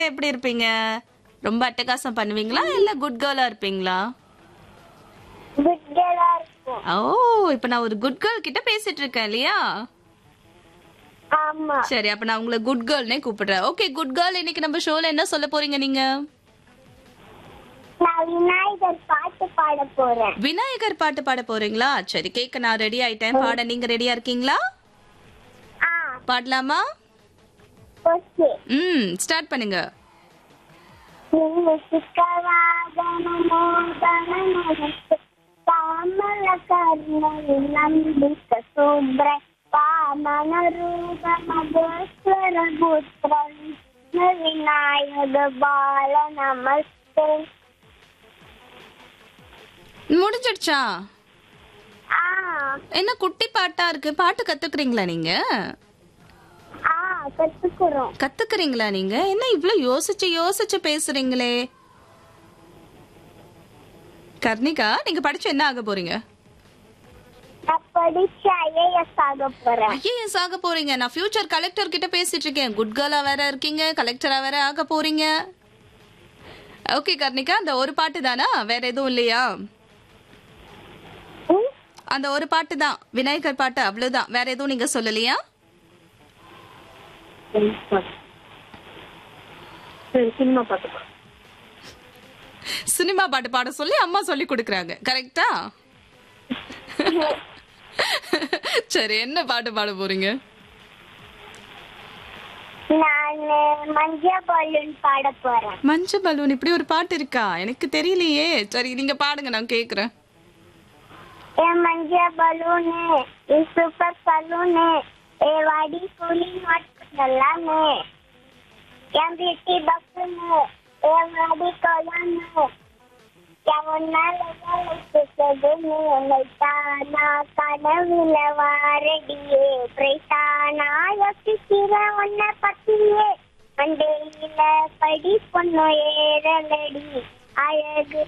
எப்படி இருப்பீங்க ரொம்ப அட்டகாசம் பண்ணுவீங்களா இல்ல குட் கேர்லா இருப்பீங்களா குட் கேர்ளா இருக்கும் ஓ இப்ப நான் ஒரு குட் கேர்ள் கிட்ட பேசிட்டு இருக்கேன் இல்லையா ஆமா சரி அப்ப நான் உங்களை குட் கேர்ள்னே கூப்பிடுறேன் ஓகே குட் கேர்ள் இன்னைக்கு நம்ம ஷோல என்ன சொல்ல போறீங்க நீங்க நான் விநாயகர் பாட்டு பாட போறேன் விநாயகர் பாட்டு பாட போறீங்களா சரி கேட்க நான் ரெடி ஆயிட்டேன் பாட நீங்க ரெடியா இருக்கீங்களா ஆ பாடலாமா ஓகே ம் ஸ்டார்ட் பண்ணுங்க పామల కర్ణలు నందిక శుభ్ర పామన రూప మధుస్వర పుత్ర వినాయక బాల నమస్తే முடிஞ்சிடுச்சா ఆ என்ன குட்டி பாட்டா இருக்கு பாட்டு கத்துக்கிறீங்களா நீங்க ఆ கத்துக்கிறோம் கத்துக்கிறீங்களா நீங்க என்ன இவ்ளோ யோசிச்சு யோசிச்சு பேசுறீங்களே கர்ணிகா நீங்க படிச்சு என்ன ஆக போறீங்க நான் படிச்சு ஐஏஎஸ் ஆக போறேன் ஐஏஎஸ் ஆக போறீங்க நான் ஃபியூச்சர் கலெக்டர் கிட்ட பேசிட்டு இருக்கேன் குட் கேர்லா வேற இருக்கீங்க கலெக்டரா வேற ஆக போறீங்க ஓகே கர்ணிகா அந்த ஒரு பாட்டு தானா வேற எதுவும் இல்லையா ம்? அந்த ஒரு பாட்டு தான் விநாயகர் பாட்டு அவ்வளவுதான் வேற எதுவும் நீங்க சொல்லலையா சினிமா பாட்டு சினிமா பாட்டு பாட சொல்லி அம்மா சொல்லி கொடுக்குறாங்க கரெக்டா சரி என்ன பாட்டு பாட போறீங்க நான் மஞ்ச பலூன் பாட போறேன் மஞ்ச பலூன் இப்படி ஒரு பாட்டு இருக்கா எனக்கு தெரியலையே சரி நீங்க பாடுங்க நான் கேக்குறேன் என் மஞ்ச பலூனு என் சூப்பர் பலூனு ஏ வாடி கூலி மாட்டு எல்லாமே என் பியூட்டி பக்குனு என் வாடி கொலானு என் உன்னால சுத்ததுன்னு என்னை தானா கனவுல வாரடியே பிரைட்டானா யோசிக்கிற உன்னை பத்தியே மண்டையில படி பொண்ணு ஏறலடி அழகு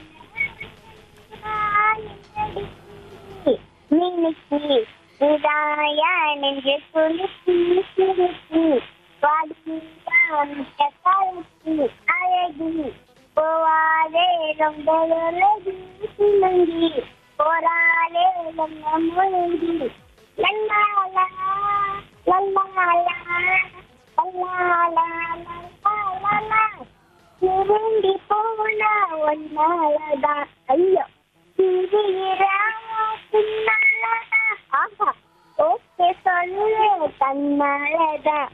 மினுக்கி இதாயா நெஞ்சு குலுக்கி சிறுக்கி வாடியான் காலத்தி அழகி போவாதே ரொம்ப அழகி சிலங்கி போராளே நம்ம முழுங்கி லல்லாலா லல்லாலா லல்லாலா லல்லாலா திரும்பி போனா ஒன்னாலதான் ஐயோ பின்னாலதான் ஆஹா ஓகே சொல்லு தன்னாலதான்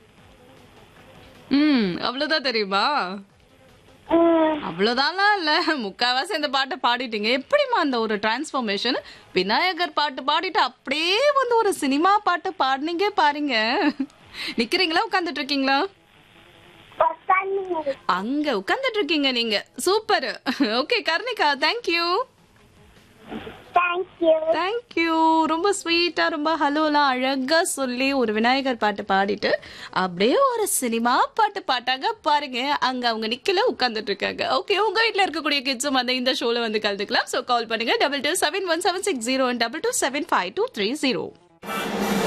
ம் அவ்வளவுதான் தெரியுமா ம், அவ்வளவுதான்லாம் இல்ல முக்காவாசி இந்த பாட்டை பாடிட்டீங்க எப்படிம்மா அந்த ஒரு டிரான்ஸ்ஃபர்மேஷன் விநாயகர் பாட்டு பாடிட்டு அப்படியே வந்து ஒரு சினிமா பாட்டு பாடுனீங்க பாருங்க நிக்கிறீங்களா உட்கார்ந்துட்டு இருக்கீங்களா உக்காந்து அங்க உட்கார்ந்துட்டு இருக்கீங்க நீங்க super okay Karnika thank you thank you thank you ரொம்ப ஸ்வீட்டா ரொம்ப ஹலோலாம் அழகா சொல்லி ஒரு விநாயகர் பாட்டு பாடிட்டு அப்படியே ஒரு சினிமா பாட்டு பாட்டாங்க பாருங்க அங்க அவங்க நிக்கல உட்கார்ந்துட்டு இருக்காங்க ஓகே உங்க வீட்ல இருக்கக்கூடிய கிட்ஸும் வந்து இந்த ஷோல வந்து கலந்துக்கலாம் ஸோ கால் பண்ணுங்க double two seven one seven six zero double two seven five two three zero